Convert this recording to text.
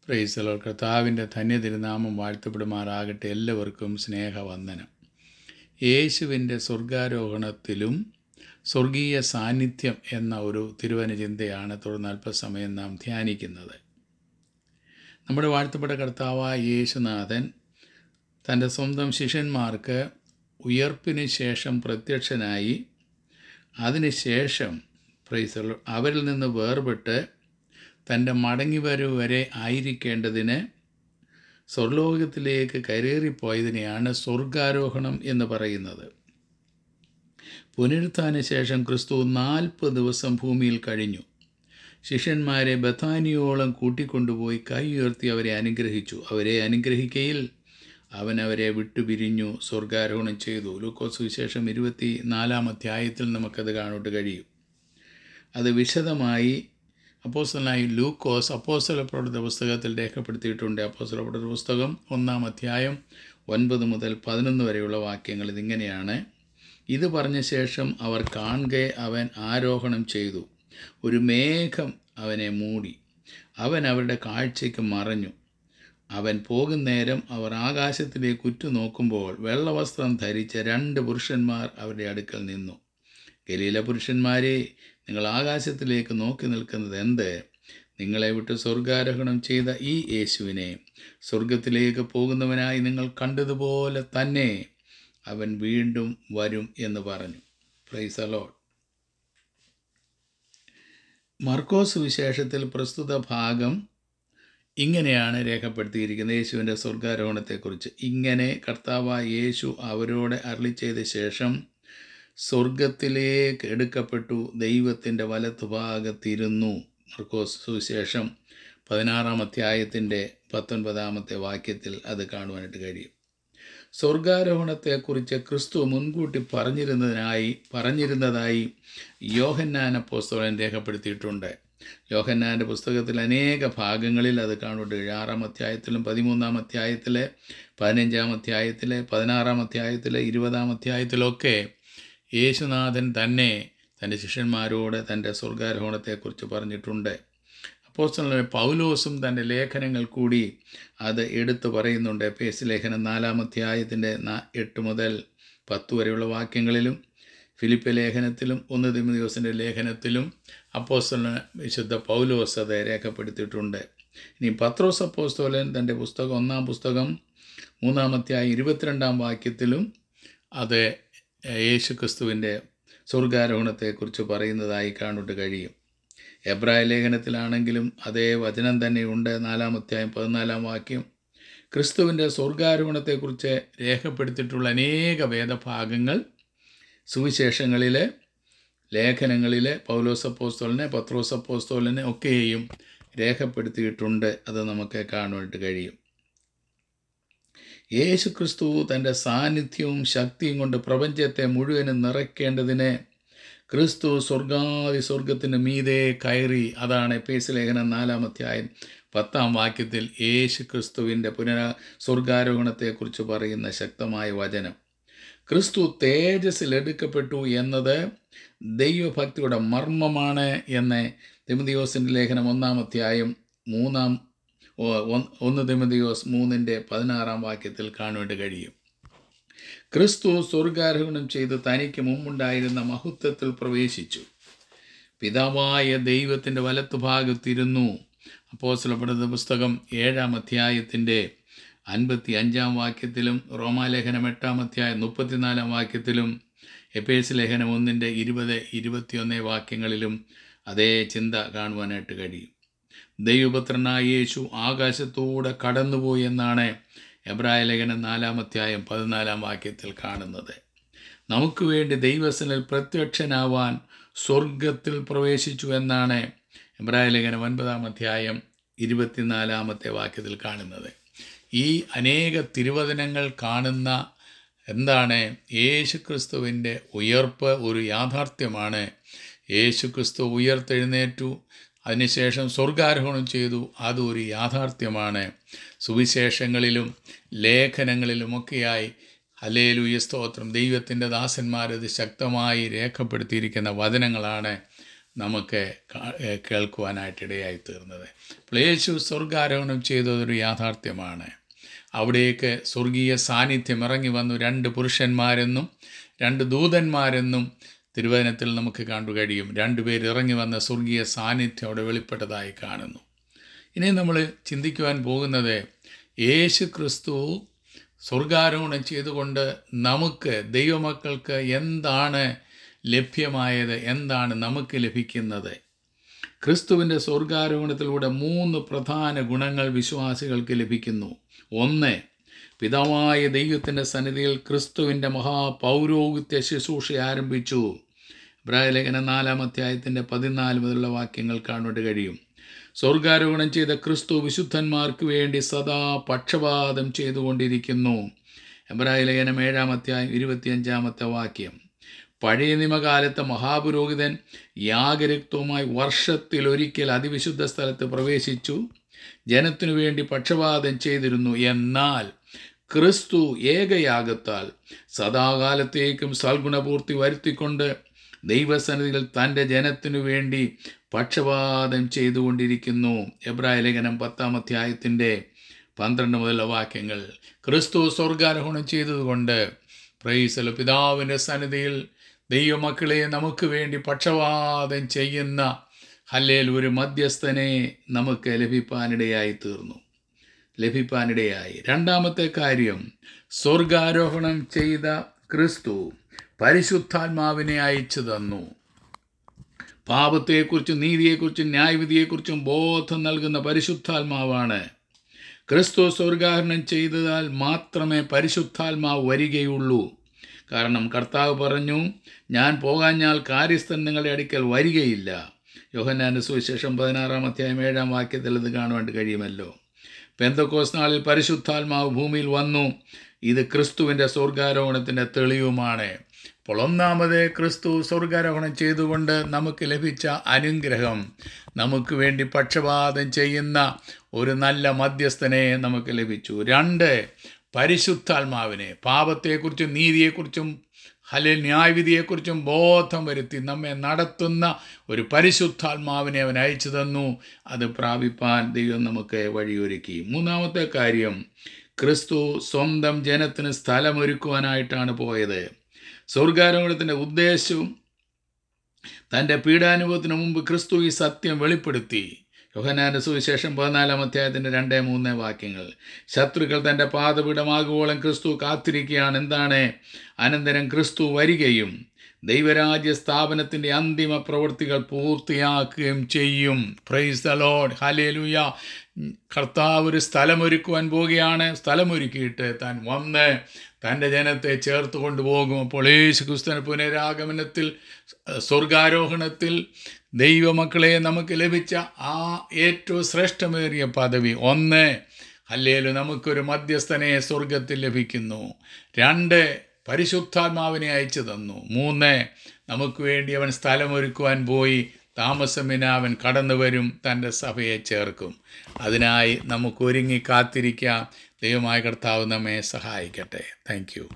പ്രൈസലോ കർത്താവിൻ്റെ ധന്യതിരുനാമം വാഴ്ത്തപ്പെടുമാറാകട്ടെ എല്ലാവർക്കും സ്നേഹവന്ദനം യേശുവിൻ്റെ സ്വർഗാരോഹണത്തിലും സ്വർഗീയ സാന്നിധ്യം എന്ന ഒരു തിരുവന ചിന്തയാണ് തുടർന്ന് അല്പസമയം നാം ധ്യാനിക്കുന്നത് നമ്മുടെ വാഴ്ത്തപ്പെട്ട കർത്താവായ യേശുനാഥൻ തൻ്റെ സ്വന്തം ശിഷ്യന്മാർക്ക് ഉയർപ്പിന് ശേഷം പ്രത്യക്ഷനായി അതിനുശേഷം പ്രൈസലോ അവരിൽ നിന്ന് വേർപെട്ട് തൻ്റെ മടങ്ങിവരവ് വരെ ആയിരിക്കേണ്ടതിന് സ്വർലോകത്തിലേക്ക് കരേറിപ്പോയതിനെയാണ് സ്വർഗാരോഹണം എന്ന് പറയുന്നത് പുനരുത്ഥാന ശേഷം ക്രിസ്തു നാൽപ്പത് ദിവസം ഭൂമിയിൽ കഴിഞ്ഞു ശിഷ്യന്മാരെ ബഥാനിയോളം കൂട്ടിക്കൊണ്ടുപോയി കൈ ഉയർത്തി അവരെ അനുഗ്രഹിച്ചു അവരെ അനുഗ്രഹിക്കയിൽ അവൻ അവരെ വിട്ടുപിരിഞ്ഞു സ്വർഗാരോഹണം ചെയ്തു ലൂക്കോസ് വിശേഷം ഇരുപത്തി നാലാം അധ്യായത്തിൽ നമുക്കത് കാണോട്ട് കഴിയും അത് വിശദമായി അപ്പോസ്റ്റലായി ലൂക്കോസ് അപ്പോസ്റ്റല പ്രവർത്തന പുസ്തകത്തിൽ രേഖപ്പെടുത്തിയിട്ടുണ്ട് അപ്പോസ്റ്റല പ്രവർത്തന പുസ്തകം ഒന്നാം അധ്യായം ഒൻപത് മുതൽ പതിനൊന്ന് വരെയുള്ള വാക്യങ്ങൾ ഇതിങ്ങനെയാണ് ഇത് പറഞ്ഞ ശേഷം അവർ കാണുക അവൻ ആരോഹണം ചെയ്തു ഒരു മേഘം അവനെ മൂടി അവൻ അവരുടെ കാഴ്ചയ്ക്ക് മറഞ്ഞു അവൻ പോകുന്നേരം അവർ ആകാശത്തിലേക്ക് ഉറ്റു നോക്കുമ്പോൾ വെള്ളവസ്ത്രം ധരിച്ച രണ്ട് പുരുഷന്മാർ അവരുടെ അടുക്കൽ നിന്നു ഗലീല പുരുഷന്മാരെ നിങ്ങൾ ആകാശത്തിലേക്ക് നോക്കി നിൽക്കുന്നത് എന്ത് നിങ്ങളെ വിട്ട് സ്വർഗാരോഹണം ചെയ്ത ഈ യേശുവിനെ സ്വർഗത്തിലേക്ക് പോകുന്നവനായി നിങ്ങൾ കണ്ടതുപോലെ തന്നെ അവൻ വീണ്ടും വരും എന്ന് പറഞ്ഞു പ്രൈസ് അലോട്ട് മർക്കോസ് വിശേഷത്തിൽ പ്രസ്തുത ഭാഗം ഇങ്ങനെയാണ് രേഖപ്പെടുത്തിയിരിക്കുന്നത് യേശുവിൻ്റെ സ്വർഗാരോഹണത്തെക്കുറിച്ച് ഇങ്ങനെ കർത്താവായ യേശു അവരോട് അരളി ചെയ്ത ശേഷം സ്വർഗത്തിലേക്ക് എടുക്കപ്പെട്ടു ദൈവത്തിൻ്റെ വലത്തുഭാഗത്തിരുന്നു മർക്കോസ് സുവിശേഷം പതിനാറാം അധ്യായത്തിൻ്റെ പത്തൊൻപതാമത്തെ വാക്യത്തിൽ അത് കാണുവാനായിട്ട് കഴിയും സ്വർഗാരോഹണത്തെക്കുറിച്ച് ക്രിസ്തു മുൻകൂട്ടി പറഞ്ഞിരുന്നതിനായി പറഞ്ഞിരുന്നതായി യോഹന്നാന പുസ്തകം രേഖപ്പെടുത്തിയിട്ടുണ്ട് യോഹന്നാൻ്റെ പുസ്തകത്തിൽ അനേക ഭാഗങ്ങളിൽ അത് കാണുന്നുണ്ട് ആറാം അധ്യായത്തിലും പതിമൂന്നാം അധ്യായത്തിലെ പതിനഞ്ചാം അധ്യായത്തിലെ പതിനാറാം അധ്യായത്തിലെ ഇരുപതാം അധ്യായത്തിലൊക്കെ യേശുനാഥൻ തന്നെ തൻ്റെ ശിഷ്യന്മാരോട് തൻ്റെ സ്വർഗാരോഹണത്തെക്കുറിച്ച് പറഞ്ഞിട്ടുണ്ട് അപ്പോസ്റ്റലൻ പൗലോസും തൻ്റെ ലേഖനങ്ങൾ കൂടി അത് എടുത്തു പറയുന്നുണ്ട് പേസ് ലേഖനം നാലാം അധ്യായത്തിൻ്റെ എട്ട് മുതൽ പത്ത് വരെയുള്ള വാക്യങ്ങളിലും ഫിലിപ്പ് ലേഖനത്തിലും ഒന്ന് തിമദിയോസിൻ്റെ ലേഖനത്തിലും അപ്പോസ്റ്റലൻ വിശുദ്ധ പൗലോസ് അത് രേഖപ്പെടുത്തിയിട്ടുണ്ട് ഇനി പത്രോസ് അപ്പോസ്തോലൻ തൻ്റെ പുസ്തകം ഒന്നാം പുസ്തകം മൂന്നാമത്തെയായി ഇരുപത്തിരണ്ടാം വാക്യത്തിലും അത് യേശു ക്രിസ്തുവിൻ്റെ സ്വർഗാരോഹണത്തെക്കുറിച്ച് പറയുന്നതായി കാണുട്ട് കഴിയും എബ്രായ ലേഖനത്തിലാണെങ്കിലും അതേ വചനം തന്നെയുണ്ട് നാലാമത്തെയായും പതിനാലാം വാക്യം ക്രിസ്തുവിൻ്റെ സ്വർഗാരോഹണത്തെക്കുറിച്ച് രേഖപ്പെടുത്തിയിട്ടുള്ള അനേക വേദഭാഗങ്ങൾ സുവിശേഷങ്ങളിലെ ലേഖനങ്ങളിലെ പൗലോസപ്പോസ്തോലിനെ പത്രോസപ്പോസ്തോലിനെ ഒക്കെയും രേഖപ്പെടുത്തിയിട്ടുണ്ട് അത് നമുക്ക് കാണുവാനായിട്ട് കഴിയും യേശു ക്രിസ്തു തൻ്റെ സാന്നിധ്യവും ശക്തിയും കൊണ്ട് പ്രപഞ്ചത്തെ മുഴുവനും നിറയ്ക്കേണ്ടതിന് ക്രിസ്തു സ്വർഗാദി സ്വർഗത്തിന് മീതെ കയറി അതാണ് എപ്പേസ് ലേഖനം നാലാമധ്യായം പത്താം വാക്യത്തിൽ യേശു ക്രിസ്തുവിൻ്റെ പുനര സ്വർഗാരോഹണത്തെക്കുറിച്ച് പറയുന്ന ശക്തമായ വചനം ക്രിസ്തു തേജസ്സിൽ എടുക്കപ്പെട്ടു എന്നത് ദൈവഭക്തിയുടെ മർമ്മമാണ് എന്ന് തിമതിയോസിൻ്റെ ലേഖനം ഒന്നാം അധ്യായം മൂന്നാം ഒന്ന് തിമതിയോസ് മൂന്നിൻ്റെ പതിനാറാം വാക്യത്തിൽ കാണുവാൻ കഴിയും ക്രിസ്തു സ്വർഗാരോഹണം ചെയ്ത് തനിക്ക് മുമ്പുണ്ടായിരുന്ന മഹത്വത്തിൽ പ്രവേശിച്ചു പിതാവായ ദൈവത്തിൻ്റെ വലത്തുഭാഗത്തിരുന്നു അപ്പോസ്ലപ്പെടുന്ന പുസ്തകം ഏഴാം അധ്യായത്തിൻ്റെ അൻപത്തി അഞ്ചാം വാക്യത്തിലും റോമാലേഖനം എട്ടാം അധ്യായം മുപ്പത്തിനാലാം വാക്യത്തിലും എപ്പേസ് ലേഖനം ഒന്നിൻ്റെ ഇരുപത് ഇരുപത്തിയൊന്ന് വാക്യങ്ങളിലും അതേ ചിന്ത കാണുവാനായിട്ട് കഴിയും ദൈവപുത്രനായ യേശു ആകാശത്തൂടെ കടന്നുപോയി എന്നാണ് എബ്രായ ലേഖനം നാലാം അധ്യായം പതിനാലാം വാക്യത്തിൽ കാണുന്നത് നമുക്ക് വേണ്ടി ദൈവസനിൽ പ്രത്യക്ഷനാവാൻ സ്വർഗത്തിൽ പ്രവേശിച്ചു എന്നാണ് എബ്രായ ലേഖനം ഒൻപതാം അധ്യായം ഇരുപത്തിനാലാമത്തെ വാക്യത്തിൽ കാണുന്നത് ഈ അനേക തിരുവചനങ്ങൾ കാണുന്ന എന്താണ് യേശുക്രിസ്തുവിൻ്റെ ഉയർപ്പ് ഒരു യാഥാർത്ഥ്യമാണ് യേശുക്രിസ്തു ഉയർത്തെഴുന്നേറ്റു അതിനുശേഷം സ്വർഗാരോഹണം ചെയ്തു അതൊരു യാഥാർത്ഥ്യമാണ് സുവിശേഷങ്ങളിലും ലേഖനങ്ങളിലുമൊക്കെയായി ഹലേലുയ സ്തോത്രം ദൈവത്തിൻ്റെ ദാസന്മാരത് ശക്തമായി രേഖപ്പെടുത്തിയിരിക്കുന്ന വചനങ്ങളാണ് നമുക്ക് കാ- ഏ, കേൾക്കുവാനായിട്ടിടയായി തീർന്നത് അപ്പോൾ യേശു സ്വർഗാരോഹണം ചെയ്തതൊരു യാഥാർത്ഥ്യമാണ് അവിടേക്ക് സ്വർഗീയ സാന്നിധ്യം ഇറങ്ങി വന്നു രണ്ട് പുരുഷന്മാരെന്നും രണ്ട് ദൂതന്മാരെന്നും തിരുവചനത്തിൽ നമുക്ക് കാണു കഴിയും രണ്ടുപേർ ഇറങ്ങി വന്ന സ്വർഗീയ സാന്നിധ്യം അവിടെ വെളിപ്പെട്ടതായി കാണുന്നു ഇനി നമ്മൾ ചിന്തിക്കുവാൻ പോകുന്നത് യേശു ക്രിസ്തു സ്വർഗാരോഹണം ചെയ്തുകൊണ്ട് നമുക്ക് ദൈവമക്കൾക്ക് എന്താണ് ലഭ്യമായത് എന്താണ് നമുക്ക് ലഭിക്കുന്നത് ക്രിസ്തുവിൻ്റെ സ്വർഗാരോഹണത്തിലൂടെ മൂന്ന് പ്രധാന ഗുണങ്ങൾ വിശ്വാസികൾക്ക് ലഭിക്കുന്നു ഒന്ന് പിതാവായ ദൈവത്തിൻ്റെ സന്നിധിയിൽ ക്രിസ്തുവിൻ്റെ മഹാപൗരോഹിത്യ ശുശ്രൂഷ ആരംഭിച്ചു ഇബ്രാഹിലേഖന നാലാം അധ്യായത്തിൻ്റെ പതിനാല് മുതലുള്ള വാക്യങ്ങൾ കാണുവാൻ കഴിയും സ്വർഗാരോഹണം ചെയ്ത ക്രിസ്തു വിശുദ്ധന്മാർക്ക് വേണ്ടി സദാ പക്ഷപാതം ചെയ്തുകൊണ്ടിരിക്കുന്നു എബ്രാഹിം ലേഖനം ഏഴാം അധ്യായം ഇരുപത്തിയഞ്ചാമത്തെ വാക്യം പഴയ നിയമകാലത്ത് മഹാപുരോഹിതൻ യാഗരക്തവുമായി വർഷത്തിലൊരിക്കൽ അതിവിശുദ്ധ സ്ഥലത്ത് പ്രവേശിച്ചു ജനത്തിനു വേണ്ടി പക്ഷപാതം ചെയ്തിരുന്നു എന്നാൽ ക്രിസ്തു ഏകയാഗത്താൽ സദാകാലത്തേക്കും സൽഗുണപൂർത്തി വരുത്തിക്കൊണ്ട് ദൈവസന്നിധിയിൽ തൻ്റെ ജനത്തിനു വേണ്ടി പക്ഷപാതം ചെയ്തുകൊണ്ടിരിക്കുന്നു എബ്രായ ലേഖനം പത്താം അധ്യായത്തിൻ്റെ പന്ത്രണ്ട് മുതലുള്ള വാക്യങ്ങൾ ക്രിസ്തു സ്വർഗാരോഹണം ചെയ്തതുകൊണ്ട് പ്രൈസല പിതാവിൻ്റെ സന്നിധിയിൽ ദൈവമക്കളെ നമുക്ക് വേണ്ടി പക്ഷപാതം ചെയ്യുന്ന ഹല്ലേൽ ഒരു മധ്യസ്ഥനെ നമുക്ക് ലഭിപ്പാനിടയായി തീർന്നു ലഭിപ്പാനിടയായി രണ്ടാമത്തെ കാര്യം സ്വർഗാരോഹണം ചെയ്ത ക്രിസ്തു പരിശുദ്ധാത്മാവിനെ അയച്ചു തന്നു പാപത്തെക്കുറിച്ചും നീതിയെക്കുറിച്ചും ന്യായവിധിയെക്കുറിച്ചും ബോധം നൽകുന്ന പരിശുദ്ധാത്മാവാണ് ക്രിസ്തു സ്വർഗാഹരണം ചെയ്തതാൽ മാത്രമേ പരിശുദ്ധാത്മാവ് വരികയുള്ളൂ കാരണം കർത്താവ് പറഞ്ഞു ഞാൻ പോകാഞ്ഞാൽ കാര്യസ്ഥൻ നിങ്ങളുടെ അടുക്കൽ വരികയില്ല യോഹന്നാൻ്റെ സുവിശേഷം പതിനാറാം അധ്യായം ഏഴാം വാക്യത്തിൽ ഇത് കാണുവാൻ കഴിയുമല്ലോ പെന്തക്കോസ് നാളിൽ പരിശുദ്ധാത്മാവ് ഭൂമിയിൽ വന്നു ഇത് ക്രിസ്തുവിൻ്റെ സ്വർഗാരോഹണത്തിൻ്റെ തെളിവുമാണ് അപ്പോൾ ഒന്നാമത് ക്രിസ്തു സ്വർഗാരോഹണം ചെയ്തുകൊണ്ട് നമുക്ക് ലഭിച്ച അനുഗ്രഹം നമുക്ക് വേണ്ടി പക്ഷപാതം ചെയ്യുന്ന ഒരു നല്ല മധ്യസ്ഥനെ നമുക്ക് ലഭിച്ചു രണ്ട് പരിശുദ്ധാത്മാവിനെ പാപത്തെക്കുറിച്ചും നീതിയെക്കുറിച്ചും അല്ലെങ്കിൽ ന്യായവിധിയെക്കുറിച്ചും ബോധം വരുത്തി നമ്മെ നടത്തുന്ന ഒരു പരിശുദ്ധാത്മാവിനെ അവൻ അയച്ചു തന്നു അത് പ്രാപിപ്പാൻ ദൈവം നമുക്ക് വഴിയൊരുക്കി മൂന്നാമത്തെ കാര്യം ക്രിസ്തു സ്വന്തം ജനത്തിന് സ്ഥലമൊരുക്കുവാനായിട്ടാണ് പോയത് സ്വർഗാരോഹണത്തിൻ്റെ ഉദ്ദേശവും തൻ്റെ പീഡാനുഭവത്തിന് മുമ്പ് ക്രിസ്തു ഈ സത്യം വെളിപ്പെടുത്തി യോഹനാന്റെ സുവിശേഷം പതിനാലാം അധ്യായത്തിൻ്റെ രണ്ടേ മൂന്ന് വാക്യങ്ങൾ ശത്രുക്കൾ തൻ്റെ പാതപീഠമാകുവോളം ക്രിസ്തു കാത്തിരിക്കുകയാണ് എന്താണ് അനന്തരം ക്രിസ്തു വരികയും ദൈവരാജ്യ സ്ഥാപനത്തിൻ്റെ അന്തിമ പ്രവൃത്തികൾ പൂർത്തിയാക്കുകയും ചെയ്യും പ്രൈസ് ദ ലോഡ് ഹലേലുയ കർത്താവ് ഒരു സ്ഥലമൊരുക്കുവാൻ പോവുകയാണ് സ്ഥലമൊരുക്കിയിട്ട് താൻ വന്ന് തൻ്റെ ജനത്തെ ചേർത്ത് കൊണ്ടുപോകും അപ്പോൾ യേശു ക്രിസ്തുവിന് പുനരാഗമനത്തിൽ സ്വർഗാരോഹണത്തിൽ ദൈവമക്കളെ നമുക്ക് ലഭിച്ച ആ ഏറ്റവും ശ്രേഷ്ഠമേറിയ പദവി ഒന്ന് അല്ലേലു നമുക്കൊരു മധ്യസ്ഥനെ സ്വർഗത്തിൽ ലഭിക്കുന്നു രണ്ട് പരിശുദ്ധാത്മാവിനെ അയച്ചു തന്നു മൂന്ന് നമുക്ക് വേണ്ടി അവൻ സ്ഥലമൊരുക്കുവാൻ പോയി താമസമിന അവൻ കടന്നു വരും തൻ്റെ സഭയെ ചേർക്കും അതിനായി നമുക്ക് ഒരുങ്ങി കാത്തിരിക്കാം ദൈവമായ കർത്താവ് നമ്മെ സഹായിക്കട്ടെ താങ്ക്